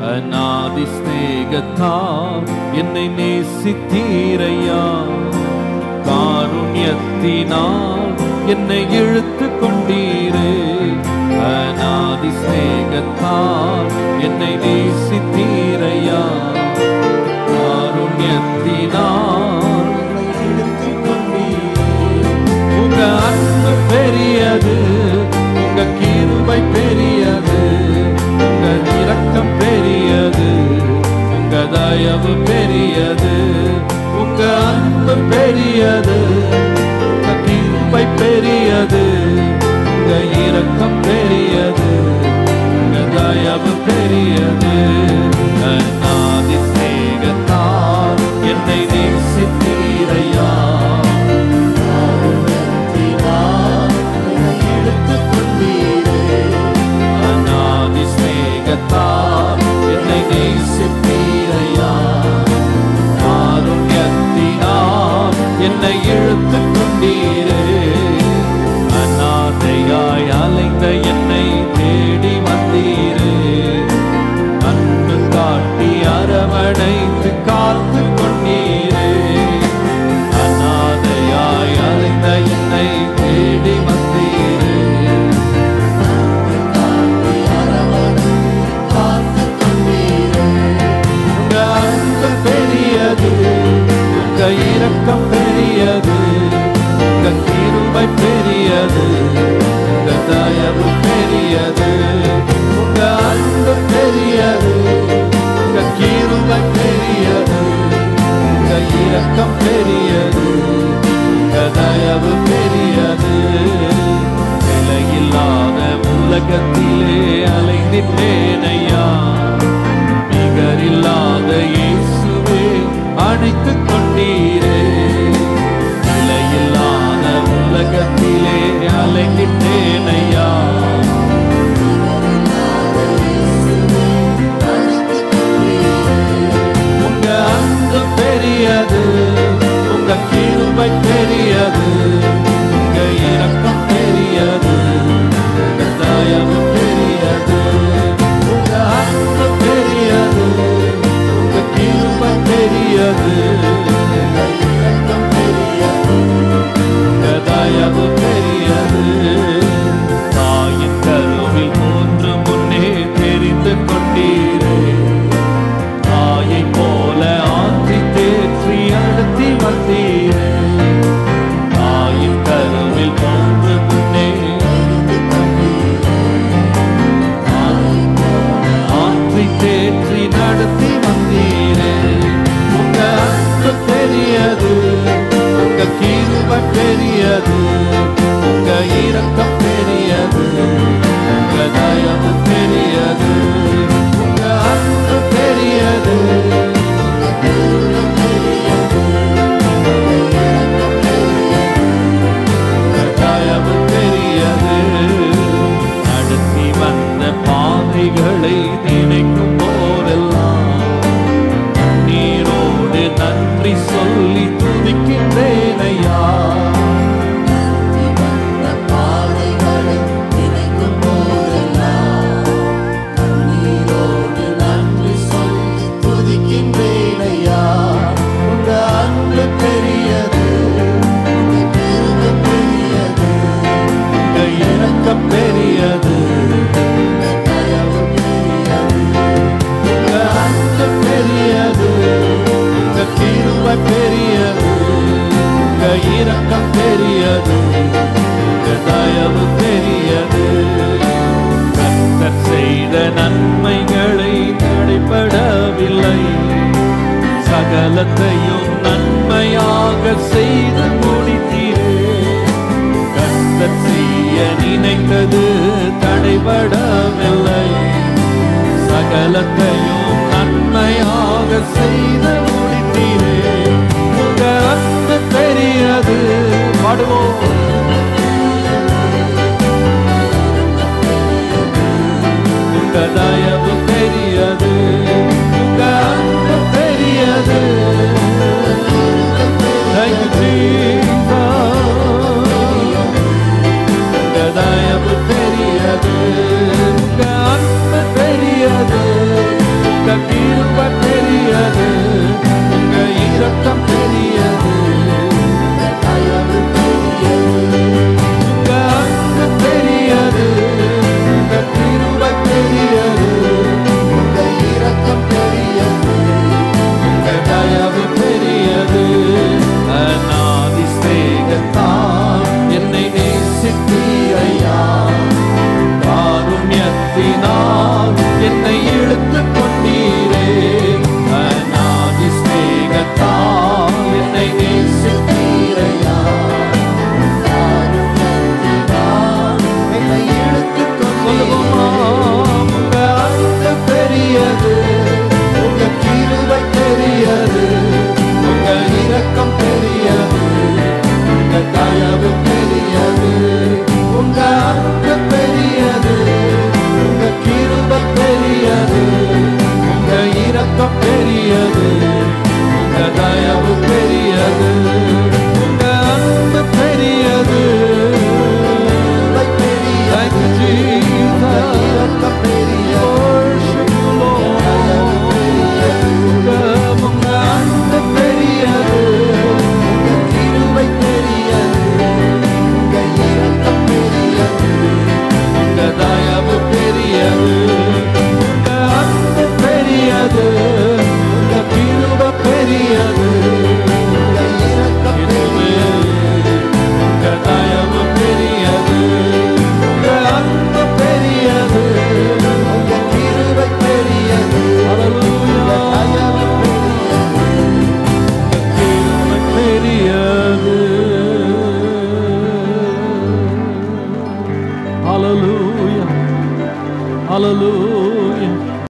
அநாதி ஸ்நேகத்தால் என்னை நேசித்தீரையா காருண்யத்தினால் என்னை இழுத்து கொண்டீரே அநாதி ஸ்நேகத்தால் என்னை நேசித்தீரையா காருண்யத்தினால் என்னை இழுத்து கொண்டீரே உங்க அன்பு பெரியது உங்க கிருபை பெரியது உங்க இரக்கம் பெரியது உங்க தயவு பெரியது உங்க அன்பு பெரியது உங்க கிருபை பெரியது உங்க இரக்கம் பெரியது உங்க தயவு பெரியது அநாதி சிநேகத்தால் என்னை நேசித்தீரையா அநாதி சிநேகத்தால் என்னை நேசித்தீரையா ஆரோக்கியத்தினால் என்னை இழுத்து கொண்டீரே அநாதையாய் அலைந்த என்னை தேடி வந்தீரே அன்பு காட்டி அரவணைத்து காத்து கொண்டீரே அநாதையாய் அலைந்த என்னை தேடி வந்தீரே உங்க அன்பு பெரியது உங்க இரக்கம் பெரியது உங்க கிருபை பெரியது உங்க தயவு பெரியது உங்க அன்பு பெரியது உங்க கிருபை பெரியது உங்க இரக்கம் பெரியது உங்க தயவு பெரியது விலையில்லாத உலகத்திலே அலைந்திட்டேனையா நிகரில்லாத இயேசுவே அணைத்துக் கொண்டீரே நிலையில்லாத உலகத்திலே அலைகிட்டேனையா உங்க அன்பு பெரியது உங்க கிருபை பெரியது உங்க இரக்கம் பெரியது உங்க தயவு பெரியது உங்க அன்பு பெரியது உங்க கிருபை பெரியது உங்க இரக்கம் பெரியது உங்க தயவு பெரியது தாயின் கருவில் மூன்று முன்னே தெரிந்து கொண்டீரே தாயை போல ஆற்றி தேற்றி அழுத்தி வந்தீரே தாயின் கருவில் மூன்று முன்னே ஆற்றி தேற்றி நடத்தி வந்தீரே உங்க அன்பு பெரியது உங்க கிருபை பெரியது உங்க இரக்கம் பெரியது உங்க தயவு பெரியது உங்க அன்பு பெரியது உங்க கிருபை பெரியது உங்க இரக்கம் பெரியது உங்க தயவு பெரியது நடத்தி வந்த பாதைகளை நினைக்கும் போதெல்லாம் நீரோடு நன்றி சொல்லி துதிக்கின்றேனையா உங்க இரக்கம் பெரியது உங்க அன்பு பெரியது உங்க கிருபை பெரியது உங்க இரக்கம் பெரியது உங்க தயவு பெரியது கர்த்தர் செய்த நன்மைகளை தடைப்படவில்லை சகலத்தையும் நன்மையாக செய்து முடித்தீரே கர்த்தர் செய்ய நினைத்தது தடைபடவில்லை சகலத்தையும் நன்மையாக செய்து